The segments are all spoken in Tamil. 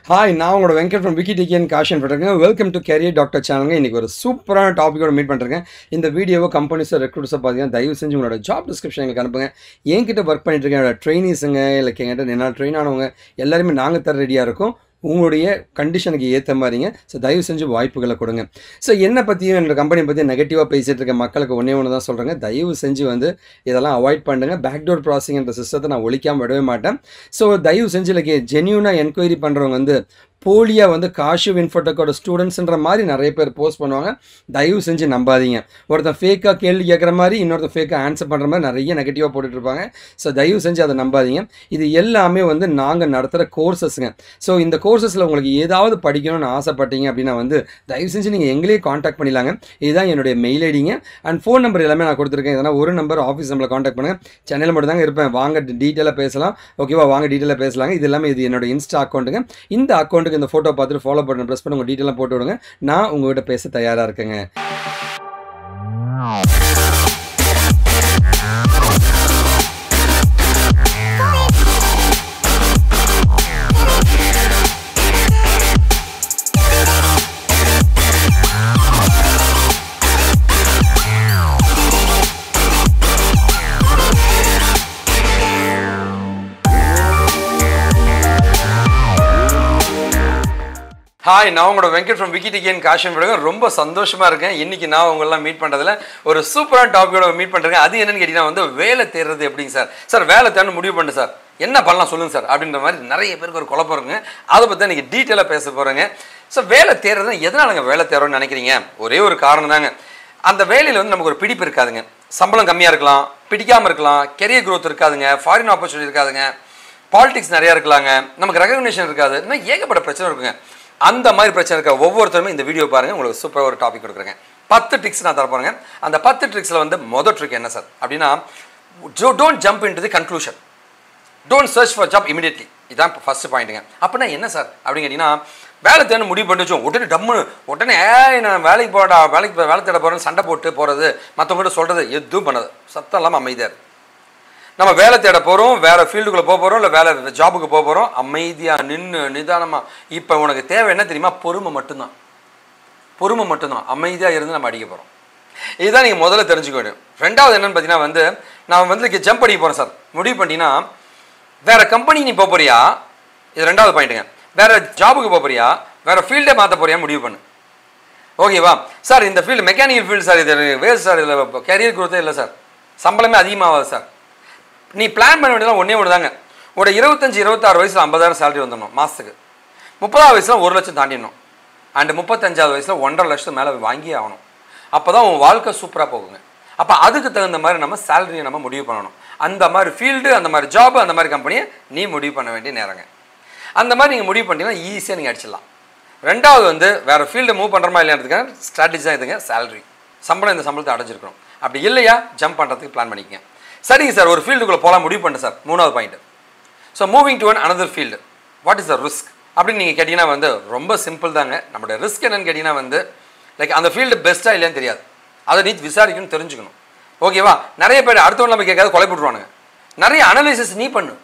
ஹாய் நான் உங்களோட வெங்கட் ஃப்ரம் விக்கி டிகியன் காஷன் பண்ணிருக்கேன் வெல்கம் டு கேரியர் டாக்டர் சேனலுங்க இன்றைக்கி ஒரு சூப்பரான டாப்பிக்கோட மீட் பண்ணிருக்கேன் இந்த வீடியோவை கம்பெனிஸை ரெக்ரூட்ஸை பார்த்தீங்கன்னா தயவு செஞ்சு உங்களோட ஜாப் டிஸ்கிரிப்ஷன் எங்களுக்கு அனுப்புங்க என்கிட்ட ஒர்க் பண்ணிட்டு இருக்கேன் என்னோட ட்ரைனிஸுங்க இல்லை என்கிட்ட என்ன ட்ரெயின் ஆனவங்க எல்லாருமே நாங்கள் தர ரெடியாக இருக்கோம் உங்களுடைய கண்டிஷனுக்கு ஏற்ற மாதிரிங்க ஸோ தயவு செஞ்சு வாய்ப்புகளை கொடுங்க ஸோ என்னை பற்றியும் என்னோட கம்பெனி பற்றி நெகட்டிவாக பேசிகிட்டு இருக்க மக்களுக்கு ஒன்றே ஒன்று தான் சொல்கிறேங்க தயவு செஞ்சு வந்து இதெல்லாம் அவாய்ட் பண்ணுங்க பேக்டோர் ப்ராசிங்ன்ற சிஸ்டத்தை நான் ஒழிக்காமல் விடவே மாட்டேன் ஸோ தயவு செஞ்சு லைக் ஜென்யூனாக என்கொயரி பண்ணுறவங்க வந்து போலியாக வந்து காஷு இன்ஃபோட்டக்கோட ஸ்டூடெண்ட்ஸ்ன்ற மாதிரி நிறைய பேர் போஸ்ட் பண்ணுவாங்க தயவு செஞ்சு நம்பாதீங்க ஒருத்தன் ஃபேக்காக கேள்வி கேட்குற மாதிரி இன்னொருத்தன் ஃபேக்காக ஆன்சர் பண்ணுற மாதிரி நிறைய நெகட்டிவாக போட்டுட்டு இருப்பாங்க ஸோ தயவு செஞ்சு அதை நம்பாதீங்க இது எல்லாமே வந்து நாங்கள் நடத்துகிற கோர்சஸ்ங்க ஸோ இந்த கோர்சஸில் உங்களுக்கு ஏதாவது படிக்கணும்னு ஆசைப்பட்டீங்க அப்படின்னா வந்து தயவு செஞ்சு நீங்கள் எங்களையே காண்டாக்ட் பண்ணிடலாங்க இதுதான் என்னுடைய மெயில் ஐடிங்க அண்ட் ஃபோன் நம்பர் எல்லாமே நான் கொடுத்துருக்கேன் இதனால் ஒரு நம்பர் ஆஃபீஸ் நம்பரில் காண்டாக்ட் பண்ணுங்கள் சென்னையில் மட்டும் தாங்க இருப்பேன் வாங்க டீட்டெயிலாக பேசலாம் ஓகேவா வாங்க டீட்டெயிலாக பேசலாங்க இது எல்லாமே இது என்னோட இன்ஸ்டா அக்கௌண்ட்டுங்க இந்த அக்கௌண்ட்டுக்கு இந்த ஃபோட்டோ பார்த்துட்டு ஃபாலோ பண்ண ப்ரெஸ் பண்ணி உங்கள் டீட்டெயிலாக போட்டு விடுங்க நான் உங்கள்கிட்ட பேச தயாராக இருக்கேங்க ஹாய் நான் உங்களோட வெங்கட் ஃப்ரம் விக்கி டிகேன் காஷன் விடுங்க ரொம்ப சந்தோஷமா இருக்கேன் இன்னைக்கு நான் உங்களெல்லாம் மீட் பண்ணுறதுல ஒரு சூப்பரான டாப்பிக்கோட மீட் பண்ணுறேன் அது என்னன்னு கேட்டிங்கன்னா வந்து வேலை தேடுறது எப்படிங்க சார் சார் வேலை தேடணும் முடிவு பண்ணு சார் என்ன பண்ணலாம் சொல்லுங்க சார் அப்படின்ற மாதிரி நிறைய பேருக்கு ஒரு குழப்பம் இருக்குங்க அதை பற்றி இன்னைக்கு டீட்டெயிலாக பேச போகிறேங்க ஸோ வேலை தேடுறது எதனாலங்க வேலை தேடுறோம்னு நினைக்கிறீங்க ஒரே ஒரு காரணம் தாங்க அந்த வேலையில் வந்து நமக்கு ஒரு பிடிப்பு இருக்காதுங்க சம்பளம் கம்மியாக இருக்கலாம் பிடிக்காமல் இருக்கலாம் கெரியர் growth இருக்காதுங்க ஃபாரின் ஆப்பர்ச்சுனிட்டி இருக்காதுங்க பாலிடிக்ஸ் நிறையா இருக்கலாங்க நமக்கு ரெகக்னேஷன் இருக்காது இன்னும் ஏகப்பட்ட பிரச்சனை இருக்குங்க அந்த மாதிரி பிரச்சனை இருக்க ஒவ்வொருத்தருமே இந்த வீடியோ பாருங்கள் உங்களுக்கு சூப்பராக ஒரு டாபிக் கொடுக்குறேங்க பத்து ட்ரிக்ஸ் நான் தரப்போறேங்க அந்த பத்து ட்ரிக்ஸில் வந்து மொதல் ட்ரிக் என்ன சார் அப்படின்னா don't jump into the conclusion don't search for job immediately இதான் இப்போ ஃபஸ்ட்டு பாயிண்ட்டுங்க அப்படின்னா என்ன சார் அப்படின்னு கேட்டிங்கன்னா வேலை தேடணும் முடிவு பண்ணி வச்சோம் உடனே டம்முன்னு உடனே ஏய் நான் வேலைக்கு போடா வேலைக்கு போ- வேலை தேட போகிறேன்னு சண்டை போட்டு போகிறது மற்றவங்ககிட்ட சொல்கிறது எதுவும் பண்ணது சத்தம் இல்லாமல் அமைதியாக இருக்கு நம்ம வேலை தேட போகிறோம் வேறு ஃபீல்டுக்குள்ளே போக போகிறோம் இல்லை வேலை ஜாபுக்கு போக போகிறோம் அமைதியாக நின்று நிதானமாக இப்போ உனக்கு தேவை என்ன தெரியுமா பொறுமை மட்டும்தான் பொறுமை மட்டும்தான் அமைதியாக இருந்து நம்ம அடிக்க போகிறோம் இதுதான் நீங்கள் முதல்ல தெரிஞ்சுக்க வேண்டும் ரெண்டாவது என்னன்னு பார்த்தீங்கன்னா வந்து நான் வந்து ஜம்ப் அடிக்க போகிறேன் சார் முடிவு பண்ணிட்டீங்கன்னா வேற கம்பெனி நீ போக போறியா இது ரெண்டாவது பாயிண்ட்டுங்க வேற ஜாபுக்கு போக போறியா வேற ஃபீல்டே மாற்ற போறியா முடிவு பண்ணு ஓகேவா சார் இந்த ஃபீல்டு மெக்கானிக்கல் ஃபீல்டு சார் இது வேஸ்ட் சார் இதில் கேரியர் growth இல்லை சார் சம்பளமே அதிகமாகாது சார் நீ பிளான் பண்ண வேண்டியதெல்லாம் ஒன்றே ஒன்று தாங்க உங்களோட இருபத்தஞ்சி இருபத்தாறு வயசில் ஐம்பதாயிரம் சேலரி வந்துடணும் மாதத்துக்கு முப்பதாவது வயசில் ஒரு லட்சம் தாண்டிடணும் அண்ட் முப்பத்தஞ்சாவது வயசில் ஒன்றரை லட்சத்துக்கு மேலே வாங்கியே ஆகணும் அப்போ தான் உன் வாழ்க்கை சூப்பராக போகுங்க அப்போ அதுக்கு தகுந்த மாதிரி நம்ம சேலரியை நம்ம முடிவு பண்ணணும் அந்த மாதிரி ஃபீல்டு அந்த மாதிரி ஜாப் அந்த மாதிரி கம்பெனியை நீ முடிவு பண்ண வேண்டிய நேரங்க அந்த மாதிரி நீங்கள் முடிவு பண்ணிட்டீங்கன்னா ஈஸியாக நீங்கள் அடிச்சிடலாம் ரெண்டாவது வந்து வேறு ஃபீல்டு மூவ் பண்ணுறோமா இல்லையான்றதுக்கான ஸ்ட்ராட்டஜி தான் இதுங்க சேலரி சம்பளம் இந்த சம்பளத்தை அடைஞ்சிருக்கணும் அப்படி இல்லையா ஜம்ப் பண்ணுறதுக்கு பிளான் பண்ணிக்கங்க சரிங்க சார் ஒரு ஃபீல்டுக்குள்ளே போகலாம் முடிவு பண்ணு சார் மூணாவது point so moving to an another field what is the risk அப்படின்னு நீங்கள் கேட்டிங்கன்னா வந்து ரொம்ப சிம்பிள் தாங்க நம்மளுடைய ரிஸ்க் என்னன்னு கேட்டிங்கன்னா வந்து லைக் அந்த ஃபீல்டு பெஸ்ட்டாக இல்லையான்னு தெரியாது அதை நீ விசாரிக்கணும் தெரிஞ்சுக்கணும் ஓகேவா நிறைய பேர் அடுத்தவங்க நம்ம கேட்காத கொலை போட்டுருவானுங்க நிறைய அனலைசிஸ் நீ பண்ணு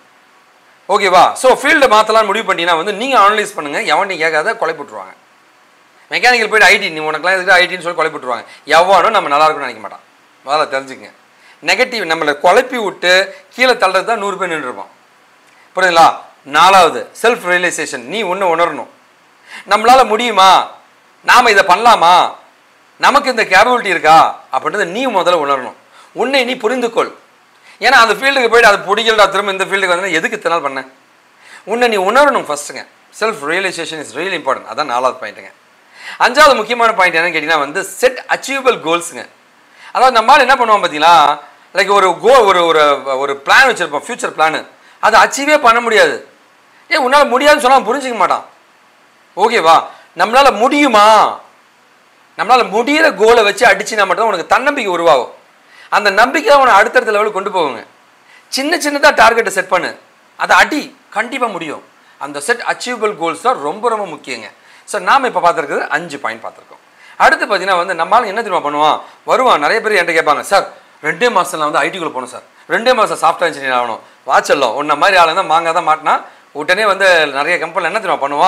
ஓகேவா ஸோ ஃபீல்டு மாற்றலாம்னு முடிவு பண்ணிட்டீங்கன்னா வந்து நீங்கள் அனலைஸ் பண்ணுங்கள் எவனையும் கேட்காத கொலை போட்டுருவாங்க மெக்கானிக்கல் போயிட்டு ஐடி நீ உனக்குலாம் எதுக்கு ஐடின்னு சொல்லி கொலை போட்டுருவாங்க எவனும் நம்ம நல்லா இருக்கும்னு நினைக்க மாட்டான் முதல்ல தெரிஞ்சுக்கங்க நெகட்டிவ் நம்மளை குழப்பி விட்டு கீழே தள்ளுறது தான் நூறு பேர் நின்றுருப்பான் புரியுதுங்களா நாலாவது செல்ஃப் ரியலைசேஷன் நீ ஒன்று உணரணும் நம்மளால முடியுமா நாம் இதை பண்ணலாமா நமக்கு இந்த கேபபிலிட்டி இருக்கா அப்படின்றத நீ முதல்ல உணரணும் உன்னை நீ புரிந்துக்கொள் ஏன்னா அந்த ஃபீல்டுக்கு போயிட்டு அது பிடிக்கலடா திரும்ப இந்த ஃபீல்டுக்கு வந்து எதுக்கு இத்தனை நாள் பண்ணேன் உன்னை நீ உணரணும் ஃபர்ஸ்ட்டுங்க self realisation is real important அதான் நாலாவது பாயிண்ட்டுங்க அஞ்சாவது முக்கியமான பாயிண்ட் என்னன்னு கேட்டிங்கன்னா வந்து செட் அச்சீவபிள் கோல்ஸுங்க அதாவது நம்மளால் என்ன பண்ணுவோம் பார்த்தீங்களா லைக் ஒரு கோ ஒரு ஒரு ஒரு பிளான் வச்சுருப்போம் ஃப்யூச்சர் பிளானு அதை அச்சீவே பண்ண முடியாது ஏன் உன்னால் முடியாதுன்னு சொன்னால் புரிஞ்சிக்க மாட்டான் ஓகேவா நம்மளால் முடியுமா நம்மளால் முடியிற கோலை வச்சு அடிச்சுனா மட்டும் தான் உனக்கு தன்னம்பிக்கை உருவாகும் அந்த நம்பிக்கை தான் உன்னை அடுத்தடுத்த லெவலுக்கு கொண்டு போகுங்க சின்ன சின்னதாக டார்கெட்டை செட் பண்ணு அதை அடி கண்டிப்பாக முடியும் அந்த செட் அச்சீவபிள் கோல்ஸ் தான் ரொம்ப ரொம்ப முக்கியங்க ஸோ நாம் இப்போ பார்த்துருக்குறது அஞ்சு பாயிண்ட் பார்த்துருக்கோம் அடுத்து பார்த்தீங்கன்னா வந்து நம்மளால என்ன தெரியுமா பண்ணுவான் வருவான் நிறைய பேர் என்கிட்ட கேட்பாங்க சார் ரெண்டே மாதத்தில் நான் வந்து ஐடிக்குள்ளே போகணும் சார் ரெண்டே மாதம் சாஃப்ட்வேர் இன்ஜினியர் ஆகணும் வாட்சல்லம் உன்ன மாதிரி ஆளுங்க தான் மாங்காய் தான் மாட்டினா உடனே வந்து நிறைய கம்பெனியில் என்ன தெரியுமா பண்ணுவான்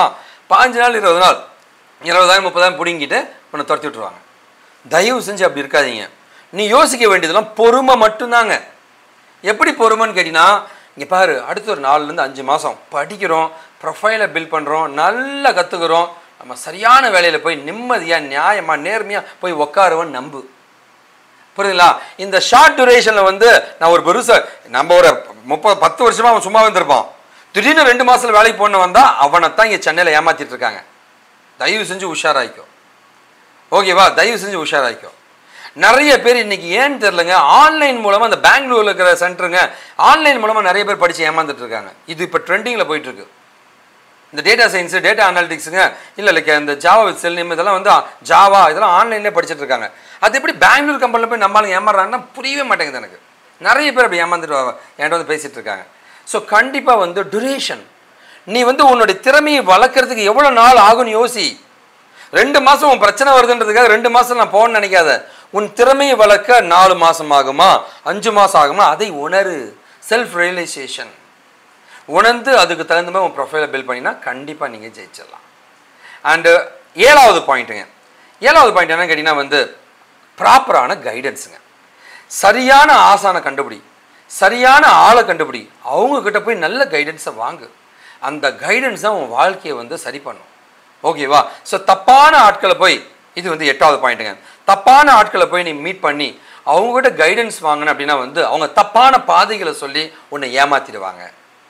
பாஞ்சு நாள் இருபது நாள் இருபதாயிரம் முப்பதாயிரம் பிடுங்கிட்டு உன்னை துரத்தி விட்டுருவாங்க தயவு செஞ்சு அப்படி இருக்காதீங்க நீ யோசிக்க வேண்டியதெல்லாம் பொறுமை மட்டும்தாங்க எப்படி பொறுமைன்னு கேட்டிங்கன்னா இங்கே பாரு அடுத்த ஒரு நாலுலேருந்து அஞ்சு மாதம் படிக்கிறோம் ப்ரொஃபைலை பில்ட் பண்ணுறோம் நல்லா கற்றுக்குறோம் நம்ம சரியான வேலையில் போய் நிம்மதியாக நியாயமாக நேர்மையாக போய் உக்காருவோன்னு நம்பு புரியுதுங்களா இந்த ஷார்ட் டியூரேஷனில் வந்து நான் ஒரு பெருசா நம்ம ஒரு முப்பது பத்து வருஷமா அவன் சும்மா வந்திருப்பான் திடீர்னு ரெண்டு மாசத்துல வேலைக்கு போன வந்தா அவனை தான் இங்கே சென்னையில் ஏமாத்திட்டு இருக்காங்க தயவு செஞ்சு உஷாராய்க்கோ ஓகேவா தயவு செஞ்சு உஷாராய்க்கோ நிறைய பேர் இன்னைக்கு ஏன்னு தெரிலங்க ஆன்லைன் மூலமா அந்த பெங்களூர்ல இருக்கிற சென்டருங்க ஆன்லைன் மூலமா நிறைய பேர் படிச்சு ஏமாந்துட்டு இருக்காங்க இது இப்போ ட்ரெண்டிங்கில் போயிட்டு இருக்கு இந்த டேட்டா சயின்ஸு டேட்டா அனாலிட்டிக்ஸுங்க இல்லை லைக் இந்த ஜாவா வித் செல் நேம் இதெல்லாம் வந்து ஜாவா இதெல்லாம் ஆன்லைன்லேயே படிச்சுட்டு இருக்காங்க அது எப்படி பெங்களூர் கம்பெனியில் போய் நம்மளுக்கு ஏமாறுறாங்கன்னா புரியவே மாட்டேங்குது எனக்கு நிறைய பேர் அப்படி ஏமாந்துட்டு வா- என்கிட்ட வந்து பேசிட்டு இருக்காங்க ஸோ கண்டிப்பாக வந்து duration நீ வந்து உன்னுடைய திறமையை வளர்க்குறதுக்கு எவ்வளோ நாள் ஆகும்னு யோசி ரெண்டு மாதம் உன் பிரச்சனை வருதுன்றதுக்காக ரெண்டு மாதம் நான் போகணும்னு நினைக்காத உன் திறமையை வளர்க்க நாலு மாதம் ஆகுமா அஞ்சு மாதம் ஆகுமா அதை உணரு செல்ஃப் ரியலைசேஷன் உணர்ந்து அதுக்கு தகுந்த மாதிரி உன் ப்ரொஃபைலை பில்ட் பண்ணினா கண்டிப்பாக நீங்கள் ஜெயிச்சிடலாம் அண்டு ஏழாவது பாயிண்ட்டுங்க ஏழாவது பாயிண்ட் என்னன்னு கேட்டிங்கன்னா வந்து ப்ராப்பரான கைடன்ஸுங்க சரியான ஆசானை கண்டுபிடி சரியான ஆளை கண்டுபிடி அவங்க கிட்ட போய் நல்ல கைடன்ஸை வாங்கு அந்த கைடன்ஸ் தான் உன் வாழ்க்கையை வந்து சரி பண்ணும் ஓகேவா ஸோ தப்பான ஆட்களை போய் இது வந்து எட்டாவது பாயிண்ட்டுங்க தப்பான ஆட்களை போய் நீ மீட் பண்ணி அவங்ககிட்ட கைடன்ஸ் வாங்கின அப்படின்னா வந்து அவங்க தப்பான பாதைகளை சொல்லி உன்னை ஏமாத்திடுவாங்க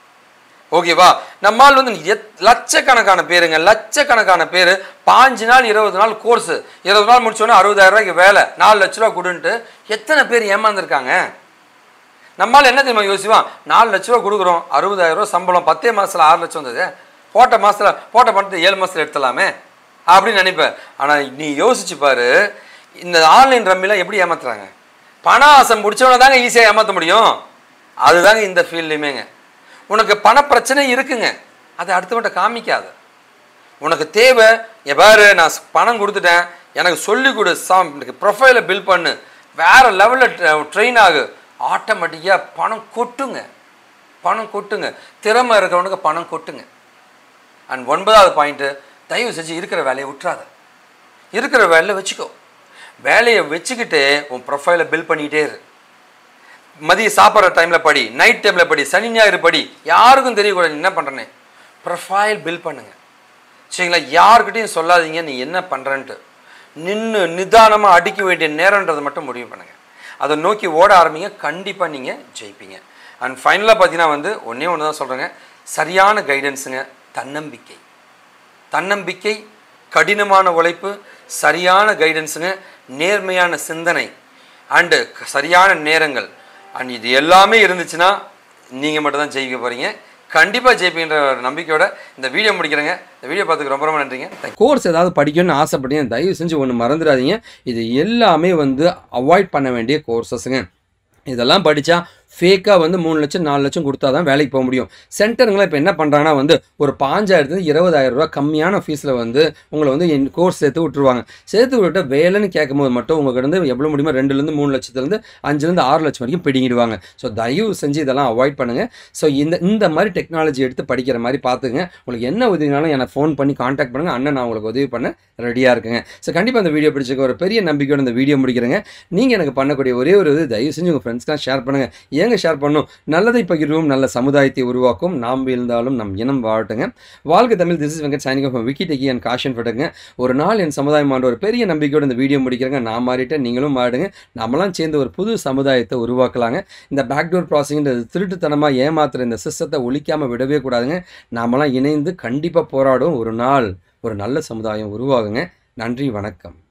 ஓகேவா நம்மால் வந்து எத் லட்சக்கணக்கான பேருங்க லட்சக்கணக்கான பேர் பாஞ்சு நாள் இருபது நாள் கோர்ஸ் இருபது நாள் முடிச்சோன்னே அறுபதாயிரம் ரூபாய்க்கு வேலை நாலு லட்ச ரூபா கொடுன்ட்டு எத்தனை பேர் ஏமாந்துருக்காங்க நம்மால் என்ன தெரியுமா யோசிவான் நாலு லட்ச ரூபா கொடுக்குறோம் அறுபதாயிரம் ரூபா சம்பளம் பத்தே மாசத்துல ஆறு லட்சம் வந்தது போட்ட மாசத்துல போட்ட பணத்தை ஏழு மாசத்துல எடுத்துலாமே அப்படின்னு நினைப்பேன் ஆனால் நீ யோசிச்சு பாரு இந்த ஆன்லைன் ரம்மிலாம் எப்படி ஏமாத்துறாங்க பண ஆசை முடிச்சவனை தாங்க ஈஸியாக ஏமாற்ற முடியும் அதுதாங்க இந்த ஃபீல்ட்லையுமேங்க உனக்கு பண பிரச்சனை இருக்குங்க அதை அடுத்தவன்ட்ட காமிக்காத உனக்கு தேவை இங்க பாரு நான் ஸ்- பணம் கொடுத்துட்டேன் எனக்கு சொல்லி கொடு சாம் எனக்கு ப்ரொஃபைலை பில்ட் பண்ணு வேற லெவலில் ட்ரெயின் ஆகு ஆட்டோமேட்டிக்காக பணம் கொட்டுங்க பணம் கொட்டுங்க திறமை இருக்கிறவனுக்கு பணம் கொட்டுங்க அண்ட் ஒன்பதாவது பாயிண்ட்டு தயவு செஞ்சு இருக்கிற வேலையை விட்டுறாத இருக்கிற வேலையை வச்சுக்கோ வேலையை வச்சுக்கிட்டு உன் ப்ரொஃபைலை பில்ட் பண்ணிக்கிட்டே இரு மதியம் சாப்பிட்ற டைமில் படி நைட் டைமில் படி சனி ஞாயிறு படி யாருக்கும் தெரியக்கூடாது நீ என்ன பண்ணுறேன்னு ப்ரொஃபைல் பில்ட் பண்ணுங்க சரிங்களா யாருக்கிட்டையும் சொல்லாதீங்க நீ என்ன பண்ணுறன்ட்டு நின்று நிதானமாக அடிக்க வேண்டிய நேரன்றதை மட்டும் முடிவு பண்ணுங்க அதை நோக்கி ஓட ஆரம்பிங்க கண்டிப்பாக நீங்கள் ஜெயிப்பீங்க அண்ட் ஃபைனலாக பார்த்தீங்கன்னா வந்து ஒன்றே ஒன்று தான் சொல்கிறேங்க சரியான கைடன்ஸுங்க தன்னம்பிக்கை தன்னம்பிக்கை கடினமான உழைப்பு சரியான கைடன்ஸுங்க நேர்மையான சிந்தனை அண்டு சரியான நேரங்கள் அண்ட் இது எல்லாமே இருந்துச்சுன்னா நீங்கள் மட்டும் தான் ஜெயிக்க போகிறீங்க கண்டிப்பாக ஜெயிப்பீங்கன்ற ஒரு நம்பிக்கையோட இந்த வீடியோ முடிக்கிறேங்க இந்த வீடியோ பார்த்துக்கு ரொம்ப ரொம்ப நன்றிங்க கோர்ஸ் ஏதாவது படிக்கணும்னு ஆசைப்பட்டீங்க தயவு செஞ்சு ஒன்று மறந்துடாதீங்க இது எல்லாமே வந்து அவாய்ட் பண்ண வேண்டிய கோர்சஸுங்க இதெல்லாம் படித்தா ஃபேக்காக வந்து மூணு லட்சம் நாலு லட்சம் கொடுத்தா தான் வேலைக்கு போக முடியும் சென்டருங்களாம் இப்போ என்ன பண்ணுறாங்கன்னா வந்து ஒரு பாஞ்சாயிரத்து இருபதாயிரம் ரூபா கம்மியான ஃபீஸில் வந்து உங்களை வந்து கோர்ஸ் சேர்த்து விட்டுருவாங்க சேர்த்து விட்டு வேலைன்னு கேட்கும்போது மட்டும் உங்களுக்கு வந்து எவ்வளோ முடியுமோ ரெண்டுலேருந்து மூணு லட்சத்துலேருந்து அஞ்சுலேருந்து ஆறு லட்சம் வரைக்கும் பிடிங்கிடுவாங்க ஸோ தயவு செஞ்சு இதெல்லாம் அவாய்ட் பண்ணுங்கள் ஸோ இந்த இந்த மாதிரி டெக்னாலஜி எடுத்து படிக்கிற மாதிரி பார்த்துங்க உங்களுக்கு என்ன உதவினாலும் எனக்கு ஃபோன் பண்ணி காண்டாக்ட் பண்ணுங்கள் அண்ணன் நான் உங்களுக்கு உதவி பண்ண ரெடியாக இருக்குங்க ஸோ கண்டிப்பாக இந்த வீடியோ பிடிச்சிக்க ஒரு பெரிய நம்பிக்கையோட இந்த வீடியோ முடிக்கிறேங்க நீங்கள் எனக்கு பண்ணக்கூடிய ஒரே ஒரு இது தயவு செஞ்சு உங்கள் ஃப்ரெண்ட்ஸ்க்கெலாம் ஷேர் பண்ணுங்கள் ஏங்க ஷேர் பண்ணணும் நல்லதை பகிர்வும் நல்ல சமுதாயத்தை உருவாக்கும் நாம் வீழ்ந்தாலும் நம் இனம் வாழட்டுங்க வாழ்க்கை Tamil this is Venkat signing off Vicky techie and காஷன் பட்டுங்க ஒரு நாள் என் சமுதாயம் ஆண்ட ஒரு பெரிய நம்பிக்கையோட இந்த வீடியோ முடிக்கிறேங்க நான் மாறிட்டேன் நீங்களும் மாறுங்க நம்மளாம் சேர்ந்து ஒரு புது சமுதாயத்தை உருவாக்கலாங்க இந்த பேக்டோர் ப்ராசிங்கிறது திருட்டுத்தனமாக ஏமாத்துற இந்த சிஸ்டத்தை ஒழிக்காமல் விடவே கூடாதுங்க நாமெல்லாம் இணைந்து கண்டிப்பாக போராடும் ஒரு நாள் ஒரு நல்ல சமுதாயம் உருவாகுங்க நன்றி வணக்கம்